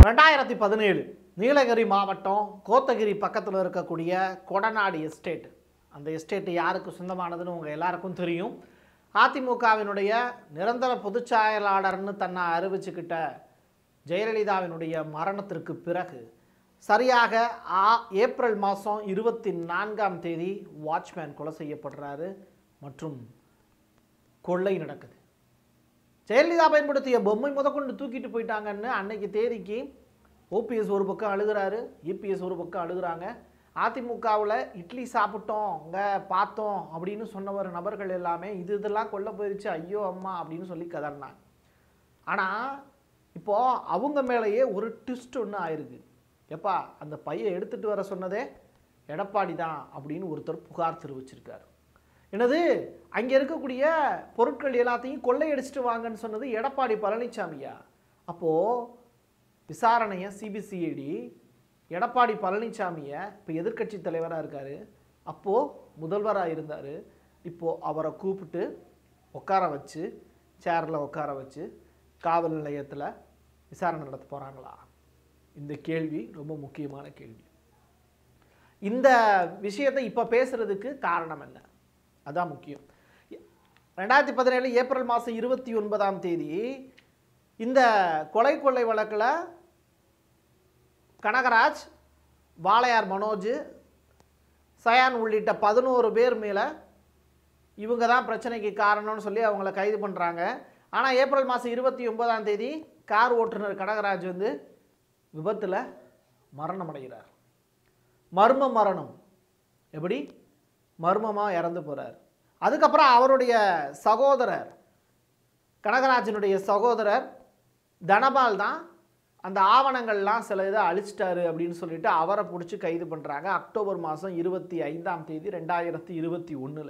ரெண்டாயிரத்தி பதினேழு நீலகிரி மாவட்டம் கோத்தகிரி பக்கத்தில் இருக்கக்கூடிய கொடநாடு எஸ்டேட் அந்த எஸ்டேட் யாருக்கு சொந்தமானதுன்னு உங்கள் எல்லாருக்கும் தெரியும் அதிமுகவினுடைய நிரந்தர பொதுச் செயலாளர்னு தன்னை அறிவிச்சுக்கிட்ட ஜெயலலிதாவினுடைய மரணத்திற்கு பிறகு சரியாக ஆ ஏப்ரல் மாதம் இருபத்தி நான்காம் தேதி வாட்ச்மேன் கொலை செய்யப்படுறாரு மற்றும் கொள்ளை நடக்குது ஜெயலலிதா பயன்படுத்திய பொம்மை முதற்கொண்டு தூக்கிட்டு போயிட்டாங்கன்னு அன்னைக்கு தேதிக்கு ஓபிஎஸ் ஒரு பக்கம் அழுகிறாரு இபிஎஸ் ஒரு பக்கம் அழுகுறாங்க அதிமுகவில் இட்லி சாப்பிட்டோம் அங்கே பார்த்தோம் அப்படின்னு சொன்னவர் நபர்கள் எல்லாமே இது இதெல்லாம் கொல்ல போயிருச்சு ஐயோ அம்மா அப்படின்னு சொல்லி கதறினாங்க ஆனால் இப்போது அவங்க மேலேயே ஒரு ட்விஸ்ட் ஒன்று ஆயிருக்கு எப்பா அந்த பையை எடுத்துகிட்டு வர சொன்னதே எடப்பாடி தான் அப்படின்னு ஒருத்தர் புகார் தெரிவிச்சிருக்காரு என்னது அங்கே இருக்கக்கூடிய பொருட்கள் எல்லாத்தையும் கொள்ளையடிச்சிட்டு வாங்கன்னு சொன்னது எடப்பாடி பழனிசாமியா அப்போது விசாரணையை சிபிசிஐடி எடப்பாடி பழனிசாமியை இப்போ எதிர்க்கட்சி தலைவராக இருக்கார் அப்போது முதல்வராக இருந்தார் இப்போது அவரை கூப்பிட்டு உட்கார வச்சு சேரில் உட்கார வச்சு காவல் நிலையத்தில் விசாரணை நடத்த போகிறாங்களா இந்த கேள்வி ரொம்ப முக்கியமான கேள்வி இந்த விஷயத்தை இப்போ பேசுறதுக்கு காரணம் என்ன அதான் முக்கியம் ரெண்டாயிரத்தி பதினேழு ஏப்ரல் மாதம் இருபத்தி ஒன்பதாம் தேதி இந்த கொலை கொள்ளை வழக்கில் கனகராஜ் வாளையார் மனோஜ் சயான் உள்ளிட்ட பதினோரு பேர் மேலே இவங்க தான் பிரச்சனைக்கு காரணம்னு சொல்லி அவங்கள கைது பண்ணுறாங்க ஆனால் ஏப்ரல் மாதம் இருபத்தி ஒன்பதாம் தேதி கார் ஓட்டுநர் கனகராஜ் வந்து விபத்தில் மரணம் அடைகிறார் மர்ம மரணம் எப்படி மர்மமாக இறந்து போகிறார் அதுக்கப்புறம் அவருடைய சகோதரர் கனகராஜனுடைய சகோதரர் தனபால் தான் அந்த ஆவணங்கள்லாம் சில இதை அழிச்சிட்டாரு அப்படின்னு சொல்லிட்டு அவரை பிடிச்சி கைது பண்ணுறாங்க அக்டோபர் மாதம் இருபத்தி ஐந்தாம் தேதி ரெண்டாயிரத்தி இருபத்தி ஒன்றில்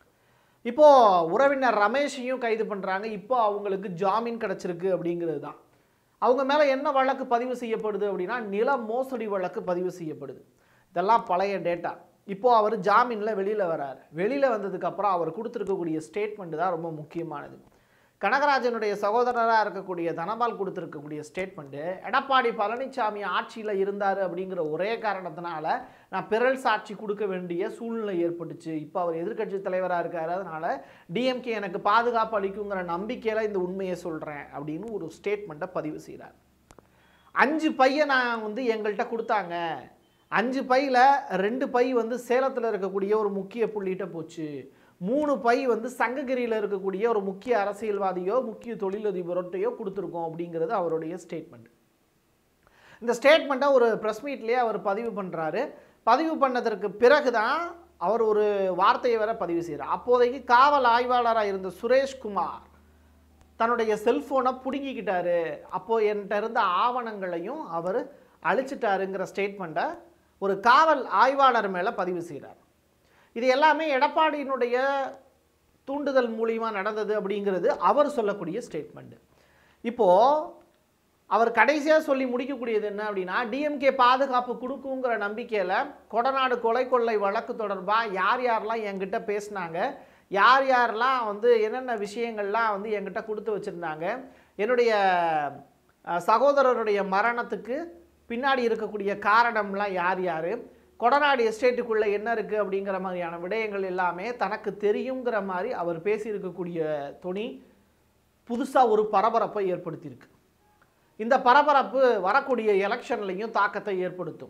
இப்போது உறவினர் ரமேஷையும் கைது பண்ணுறாங்க இப்போ அவங்களுக்கு ஜாமீன் கிடச்சிருக்கு அப்படிங்கிறது தான் அவங்க மேலே என்ன வழக்கு பதிவு செய்யப்படுது அப்படின்னா நில மோசடி வழக்கு பதிவு செய்யப்படுது இதெல்லாம் பழைய டேட்டா இப்போ அவர் ஜாமீனில் வெளியில் வரார் வெளியில் வந்ததுக்கப்புறம் அவர் கொடுத்துருக்கக்கூடிய ஸ்டேட்மெண்ட் தான் ரொம்ப முக்கியமானது கனகராஜனுடைய சகோதரராக இருக்கக்கூடிய தனபால் கொடுத்துருக்கக்கூடிய ஸ்டேட்மெண்ட்டு எடப்பாடி பழனிசாமி ஆட்சியில் இருந்தார் அப்படிங்கிற ஒரே காரணத்தினால நான் பிறல் சாட்சி கொடுக்க வேண்டிய சூழ்நிலை ஏற்பட்டுச்சு இப்போ அவர் எதிர்க்கட்சி தலைவராக இருக்காரு அதனால டிஎம்கே எனக்கு பாதுகாப்பு அளிக்குங்கிற நம்பிக்கையில் இந்த உண்மையை சொல்கிறேன் அப்படின்னு ஒரு ஸ்டேட்மெண்ட்டை பதிவு செய்கிறார் அஞ்சு பையை நான் வந்து எங்கள்கிட்ட கொடுத்தாங்க அஞ்சு பையில் ரெண்டு பை வந்து சேலத்தில் இருக்கக்கூடிய ஒரு முக்கிய புள்ளிகிட்ட போச்சு மூணு பை வந்து சங்ககிரியில் இருக்கக்கூடிய ஒரு முக்கிய அரசியல்வாதியோ முக்கிய தொழிலதிபர்கிட்டையோ கொடுத்துருக்கோம் அப்படிங்கிறது அவருடைய ஸ்டேட்மெண்ட் இந்த ஸ்டேட்மெண்ட்டை ஒரு ப்ரெஸ் மீட்லேயே அவர் பதிவு பண்ணுறாரு பதிவு பண்ணதற்கு பிறகு தான் அவர் ஒரு வார்த்தையை வேற பதிவு செய்கிறார் அப்போதைக்கு காவல் ஆய்வாளராக இருந்த சுரேஷ்குமார் தன்னுடைய செல்ஃபோனை பிடுங்கிக்கிட்டாரு அப்போது என்கிட்ட இருந்த ஆவணங்களையும் அவர் அழிச்சிட்டாருங்கிற ஸ்டேட்மெண்ட்டை ஒரு காவல் ஆய்வாளர் மேலே பதிவு செய்கிறார் இது எல்லாமே எடப்பாடியினுடைய தூண்டுதல் மூலியமா நடந்தது அப்படிங்கிறது அவர் சொல்லக்கூடிய ஸ்டேட்மெண்ட் இப்போது அவர் கடைசியாக சொல்லி முடிக்கக்கூடியது என்ன அப்படின்னா டிஎம்கே பாதுகாப்பு கொடுக்குங்கிற நம்பிக்கையில் கொடநாடு கொலை கொள்ளை வழக்கு தொடர்பாக யார் யாரெல்லாம் என்கிட்ட பேசினாங்க யார் யாரெல்லாம் வந்து என்னென்ன விஷயங்கள்லாம் வந்து என்கிட்ட கொடுத்து வச்சுருந்தாங்க என்னுடைய அஹ், சகோதரருடைய மரணத்துக்கு பின்னாடி இருக்கக்கூடிய காரணம்லாம் யார் யார் கொடநாடு எஸ்டேட்டுக்குள்ளே என்ன இருக்குது அப்படிங்கிற மாதிரியான விடயங்கள் எல்லாமே தனக்கு தெரியுங்கிற மாதிரி அவர் பேசியிருக்கக்கூடிய துணி புதுசாக ஒரு பரபரப்பை ஏற்படுத்தியிருக்கு இந்த பரபரப்பு வரக்கூடிய எலெக்ஷன்லையும் தாக்கத்தை ஏற்படுத்தும்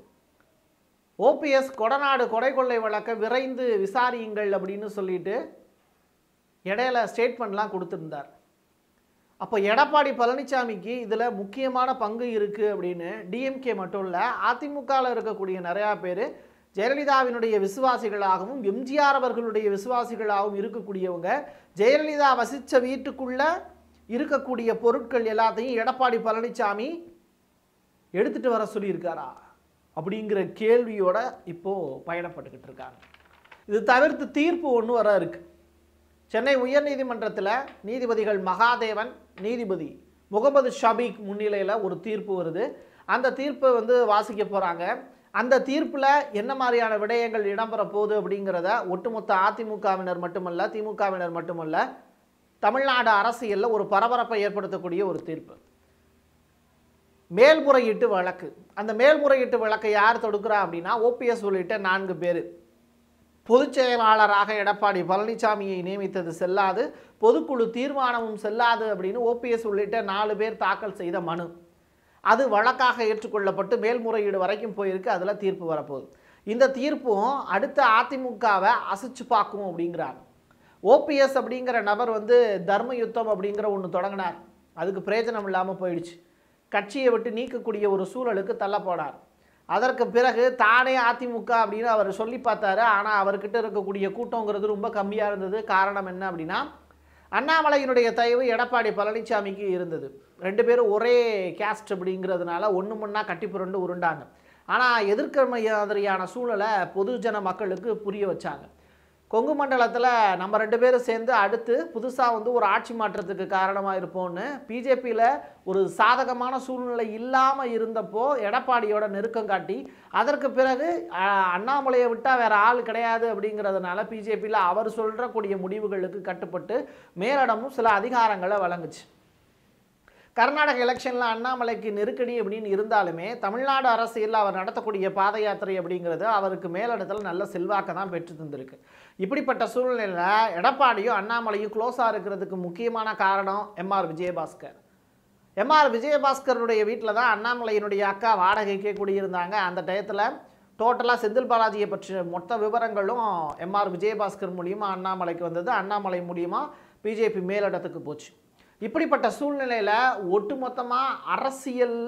ஓபிஎஸ் கொடநாடு கொடை கொள்ளை வழக்கை விரைந்து விசாரியுங்கள் அப்படின்னு சொல்லிட்டு இடையில ஸ்டேட்மெண்ட்லாம் கொடுத்துருந்தார் அப்போ எடப்பாடி பழனிசாமிக்கு இதில் முக்கியமான பங்கு இருக்குது அப்படின்னு டிஎம்கே மட்டும் இல்லை அதிமுகவில் இருக்கக்கூடிய நிறையா பேர் ஜெயலலிதாவினுடைய விசுவாசிகளாகவும் எம்ஜிஆர் அவர்களுடைய விசுவாசிகளாகவும் இருக்கக்கூடியவங்க ஜெயலலிதா வசித்த வீட்டுக்குள்ளே இருக்கக்கூடிய பொருட்கள் எல்லாத்தையும் எடப்பாடி பழனிசாமி எடுத்துட்டு வர சொல்லியிருக்காரா அப்படிங்கிற கேள்வியோட இப்போது பயணப்பட்டுக்கிட்டு இருக்காங்க இது தவிர்த்து தீர்ப்பு ஒன்று வர இருக்கு சென்னை உயர்நீதிமன்றத்தில் நீதிபதிகள் மகாதேவன் நீதிபதி முகமது ஷபீக் முன்னிலையில் ஒரு தீர்ப்பு வருது அந்த தீர்ப்பை வந்து வாசிக்க போகிறாங்க அந்த தீர்ப்பில் என்ன மாதிரியான விடயங்கள் இடம்பெற போகுது அப்படிங்கிறத ஒட்டுமொத்த அதிமுகவினர் மட்டுமல்ல திமுகவினர் மட்டுமல்ல தமிழ்நாடு அரசியலில் ஒரு பரபரப்பை ஏற்படுத்தக்கூடிய ஒரு தீர்ப்பு மேல்முறையீட்டு வழக்கு அந்த மேல்முறையீட்டு வழக்கை யார் தொடுக்கிறா அப்படின்னா ஓபிஎஸ் உள்ளிட்ட நான்கு பேர் பொதுச் செயலாளராக எடப்பாடி பழனிசாமியை நியமித்தது செல்லாது பொதுக்குழு தீர்மானமும் செல்லாது அப்படின்னு ஓபிஎஸ் உள்ளிட்ட நாலு பேர் தாக்கல் செய்த மனு அது வழக்காக ஏற்றுக்கொள்ளப்பட்டு மேல்முறையீடு வரைக்கும் போயிருக்கு அதில் தீர்ப்பு வரப்போகுது இந்த தீர்ப்பும் அடுத்த அதிமுகவை அசைச்சு பார்க்கும் அப்படிங்கிறார் ஓபிஎஸ் அப்படிங்கிற நபர் வந்து தர்ம யுத்தம் அப்படிங்கிற ஒன்று தொடங்கினார் அதுக்கு பிரயோஜனம் இல்லாமல் போயிடுச்சு கட்சியை விட்டு நீக்கக்கூடிய ஒரு சூழலுக்கு தள்ளப்போனார் அதற்கு பிறகு தானே அதிமுக அப்படின்னு அவர் சொல்லி பார்த்தாரு ஆனால் அவர்கிட்ட இருக்கக்கூடிய கூட்டங்கிறது ரொம்ப கம்மியாக இருந்தது காரணம் என்ன அப்படின்னா அண்ணாமலையினுடைய தயவு எடப்பாடி பழனிசாமிக்கு இருந்தது ரெண்டு பேரும் ஒரே கேஸ்ட் அப்படிங்கிறதுனால ஒன்று முன்னா கட்டி புரண்டு உருண்டாங்க ஆனால் எதிர்க்கிற மாதிரியான சூழலை பொதுஜன மக்களுக்கு புரிய வச்சாங்க கொங்கு மண்டலத்தில் நம்ம ரெண்டு பேரும் சேர்ந்து அடுத்து புதுசாக வந்து ஒரு ஆட்சி மாற்றத்துக்கு காரணமாக இருப்போம்னு பிஜேபியில் ஒரு சாதகமான சூழ்நிலை இல்லாமல் இருந்தப்போ எடப்பாடியோட நெருக்கம் காட்டி அதற்கு பிறகு அஹ், அண்ணாமலையை விட்டால் வேற ஆள் கிடையாது அப்படிங்கிறதுனால பிஜேபியில் அவர் சொல்கிறக்கூடிய முடிவுகளுக்கு கட்டுப்பட்டு மேலிடமும் சில அதிகாரங்களை வழங்குச்சு கர்நாடக எலெக்ஷனில் அண்ணாமலைக்கு நெருக்கடி அப்படின்னு இருந்தாலுமே தமிழ்நாடு அரசியலில் அவர் நடத்தக்கூடிய பாத யாத்திரை அப்படிங்கிறது அவருக்கு மேலிடத்தில் நல்ல செல்வாக்கை தான் பெற்று தந்திருக்கு இப்படிப்பட்ட சூழ்நிலையில் எடப்பாடியும் அண்ணாமலையும் க்ளோஸாக இருக்கிறதுக்கு முக்கியமான காரணம் எம்ஆர் விஜயபாஸ்கர் எம்ஆர் விஜயபாஸ்கருடைய வீட்டில் தான் அண்ணாமலையினுடைய அக்கா வாடகைக்கே குடியிருந்தாங்க அந்த டயத்தில் டோட்டலாக செந்தில் பாலாஜியை பற்றிய மொத்த விவரங்களும் எம்ஆர் விஜயபாஸ்கர் மூலியமாக அண்ணாமலைக்கு வந்தது அண்ணாமலை மூலியமாக பிஜேபி மேலிடத்துக்கு போச்சு இப்படிப்பட்ட சூழ்நிலையில் ஒட்டுமொத்தமாக அரசியல்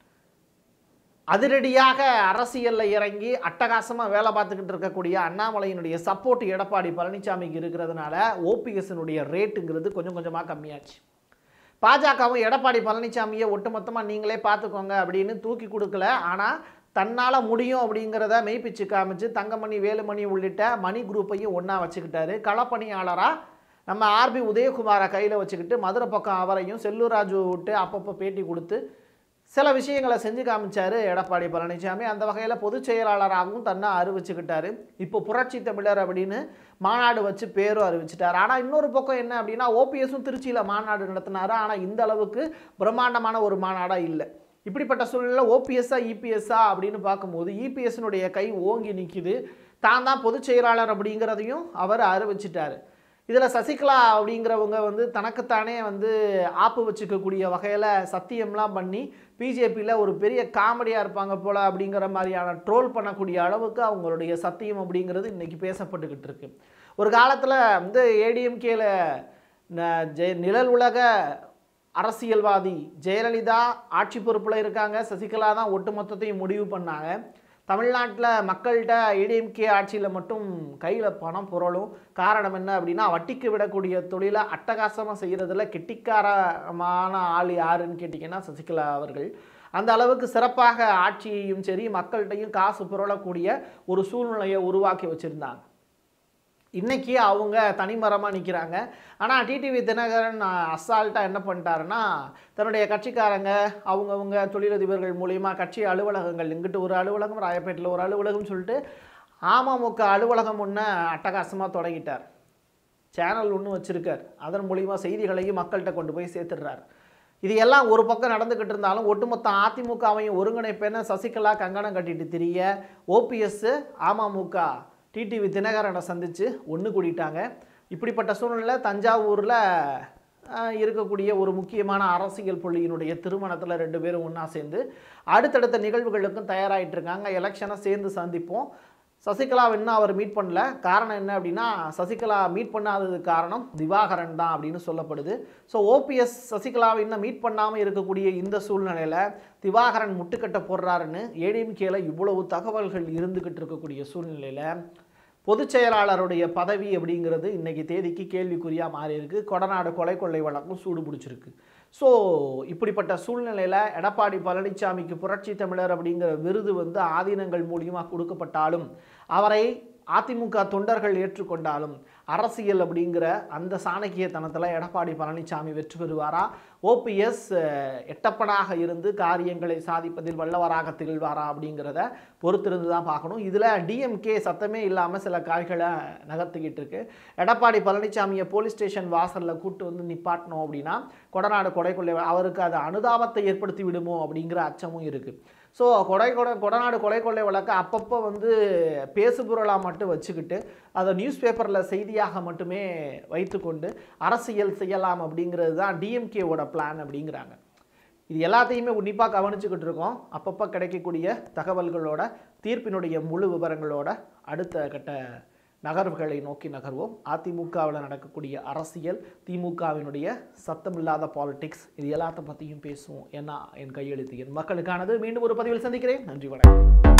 அதிரடியாக அரசியலில் இறங்கி அட்டகாசமாக வேலை பார்த்துக்கிட்டு இருக்கக்கூடிய அண்ணாமலையினுடைய சப்போர்ட் எடப்பாடி பழனிசாமிக்கு இருக்கிறதுனால ஓபிஎஸ்னுடைய ரேட்டுங்கிறது கொஞ்சம் கொஞ்சமாக கம்மியாச்சு பாஜகவும் எடப்பாடி பழனிசாமியை ஒட்டுமொத்தமாக நீங்களே பார்த்துக்கோங்க அப்படின்னு தூக்கி கொடுக்கல ஆனால் தன்னால் முடியும் அப்படிங்கிறத மெய்ப்பிச்சு காமிச்சு தங்கமணி வேலுமணி உள்ளிட்ட மணி குரூப்பையும் ஒன்றா வச்சுக்கிட்டாரு களப்பணியாளராக நம்ம ஆர்பி உதயகுமாரை கையில் வச்சுக்கிட்டு மதுரை பக்கம் அவரையும் செல்லூர் ராஜு விட்டு அப்பப்போ பேட்டி கொடுத்து சில விஷயங்களை செஞ்சு காமிச்சாரு எடப்பாடி பழனிசாமி அந்த வகையில் பொதுச் செயலாளராகவும் தன்னை அறிவிச்சுக்கிட்டாரு இப்போ புரட்சி தமிழர் அப்படின்னு மாநாடு வச்சு பேரும் அறிவிச்சிட்டாரு ஆனால் இன்னொரு பக்கம் என்ன அப்படின்னா ஓபிஎஸும் திருச்சியில் மாநாடு நடத்தினாரு ஆனால் இந்த அளவுக்கு பிரம்மாண்டமான ஒரு மாநாடாக இல்லை இப்படிப்பட்ட சூழ்நிலை ஓபிஎஸ்ஸா இபிஎஸ்ஸா அப்படின்னு பார்க்கும்போது இபிஎஸ்னுடைய கை ஓங்கி நிற்கிது தான் தான் பொதுச் செயலாளர் அப்படிங்கிறதையும் அவர் அறிவிச்சிட்டாரு இதில் சசிகலா அப்படிங்கிறவங்க வந்து தனக்குத்தானே வந்து ஆப்பு வச்சுக்கக்கூடிய வகையில் சத்தியம்லாம் பண்ணி பிஜேபியில் ஒரு பெரிய காமெடியாக இருப்பாங்க போல் அப்படிங்கிற மாதிரியான ட்ரோல் பண்ணக்கூடிய அளவுக்கு அவங்களுடைய சத்தியம் அப்படிங்கிறது இன்றைக்கி பேசப்பட்டுக்கிட்டு இருக்கு ஒரு காலத்தில் வந்து ஏடிஎம்கேல ஜெய நிழல் உலக அரசியல்வாதி ஜெயலலிதா ஆட்சி பொறுப்பில் இருக்காங்க சசிகலா தான் ஒட்டுமொத்தத்தையும் முடிவு பண்ணாங்க தமிழ்நாட்டில் மக்கள்கிட்ட ஏடிஎம்கே ஆட்சியில் மட்டும் கையில் பணம் புரளும் காரணம் என்ன அப்படின்னா வட்டிக்கு விடக்கூடிய தொழிலை அட்டகாசமாக செய்கிறதுல கெட்டிக்காரமான ஆள் யாருன்னு கேட்டிங்கன்னா சசிகலா அவர்கள் அந்த அளவுக்கு சிறப்பாக ஆட்சியையும் சரி மக்கள்கிட்டையும் காசு புரளக்கூடிய ஒரு சூழ்நிலையை உருவாக்கி வச்சுருந்தாங்க இன்னைக்கு அவங்க தனிமரமாக நிற்கிறாங்க ஆனால் டிடிவி தினகரன் அசால்ட்டாக என்ன பண்ணிட்டாருன்னா தன்னுடைய கட்சிக்காரங்க அவங்கவுங்க தொழிலதிபர்கள் மூலியமா கட்சி அலுவலகங்கள் இங்கிட்டு ஒரு அலுவலகம் ராயப்பேட்டில் ஒரு அலுவலகம் சொல்லிட்டு அமமுக அலுவலகம் ஒன்று அட்டகாசமாக தொடங்கிட்டார் சேனல் ஒன்று வச்சுருக்கார் அதன் மூலிமா செய்திகளையும் மக்கள்கிட்ட கொண்டு போய் சேர்த்துடுறாரு இது எல்லாம் ஒரு பக்கம் நடந்துக்கிட்டு இருந்தாலும் ஒட்டுமொத்த அதிமுகவையும் ஒருங்கிணைப்பேன்னு சசிகலா கங்கணம் கட்டிட்டு திரிய ஓபிஎஸ் அமமுக டிடிவி தினகரனை சந்தித்து ஒன்று கூடிட்டாங்க இப்படிப்பட்ட சூழ்நிலை தஞ்சாவூரில் ஆஹ், இருக்கக்கூடிய ஒரு முக்கியமான அரசியல் புள்ளியினுடைய திருமணத்தில் ரெண்டு பேரும் ஒன்றா சேர்ந்து அடுத்தடுத்த நிகழ்வுகளுக்கும் தயாராகிட்டு இருக்காங்க எலெக்ஷனை சேர்ந்து சந்திப்போம் சசிகலா இன்னும் அவர் மீட் பண்ணல காரணம் என்ன அப்படின்னா சசிகலா மீட் பண்ணாததுக்கு காரணம் திவாகரன் தான் அப்படின்னு சொல்லப்படுது ஸோ ஓபிஎஸ் சசிகலாவை இன்னும் மீட் பண்ணாமல் இருக்கக்கூடிய இந்த சூழ்நிலையில் திவாகரன் முட்டுக்கட்ட போடுறாருன்னு ஏடிஎம்கேல இவ்வளவு தகவல்கள் இருந்துக்கிட்டு இருக்கக்கூடிய சூழ்நிலையில் பொதுச் செயலாளருடைய பதவி அப்படிங்கிறது இன்னைக்கு தேதிக்கு கேள்விக்குறியாக மாறி இருக்கு கொடநாடு கொலை கொள்ளை வழக்கும் சூடு பிடிச்சிருக்கு ஸோ இப்படிப்பட்ட சூழ்நிலையில் எடப்பாடி பழனிசாமிக்கு புரட்சி தமிழர் அப்படிங்கிற விருது வந்து ஆதீனங்கள் மூலியமாக கொடுக்கப்பட்டாலும் அவரை அதிமுக தொண்டர்கள் ஏற்றுக்கொண்டாலும் அரசியல் அப்படிங்கிற அந்த சாணக்கியத்தனத்தில் எடப்பாடி பழனிசாமி வெற்றி பெறுவாரா ஓபிஎஸ் எட்டப்பனாக இருந்து காரியங்களை சாதிப்பதில் வல்லவராக திகழ்வாரா அப்படிங்கிறத பொறுத்திருந்து தான் பார்க்கணும் இதில் டிஎம்கே சத்தமே இல்லாமல் சில காய்களை நகர்த்திக்கிட்டு இருக்கு எடப்பாடி பழனிசாமியை போலீஸ் ஸ்டேஷன் வாசலில் கூட்டு வந்து நிப்பாட்டணும் அப்படின்னா கொடநாடு கொடை கொள்ளை அவருக்கு அது அனுதாபத்தை ஏற்படுத்தி விடுமோ அப்படிங்கிற அச்சமும் இருக்குது ஸோ கொடை கொடை கொடநாடு கொலை கொள்ளை வழக்கை அப்பப்போ வந்து பேசுபொருளாக மட்டும் வச்சுக்கிட்டு அதை நியூஸ் பேப்பரில் செய்தியாக மட்டுமே வைத்துக்கொண்டு அரசியல் செய்யலாம் அப்படிங்கிறது தான் டிஎம்கேவோட பிளான் அப்படிங்கிறாங்க இது எல்லாத்தையுமே உன்னிப்பாக கவனிச்சுக்கிட்டு இருக்கோம் அப்பப்போ கிடைக்கக்கூடிய தகவல்களோட தீர்ப்பினுடைய முழு விவரங்களோட அடுத்த கட்ட நகர்வுகளை நோக்கி நகர்வோம் அதிமுகவில் நடக்கக்கூடிய அரசியல் திமுகவினுடைய சத்தமில்லாத பாலிடிக்ஸ் இது எல்லாத்த பற்றியும் பேசுவோம் ஏன்னா என் கையெழுத்து என் மக்களுக்கானது மீண்டும் ஒரு பதிவில் சந்திக்கிறேன் நன்றி வணக்கம்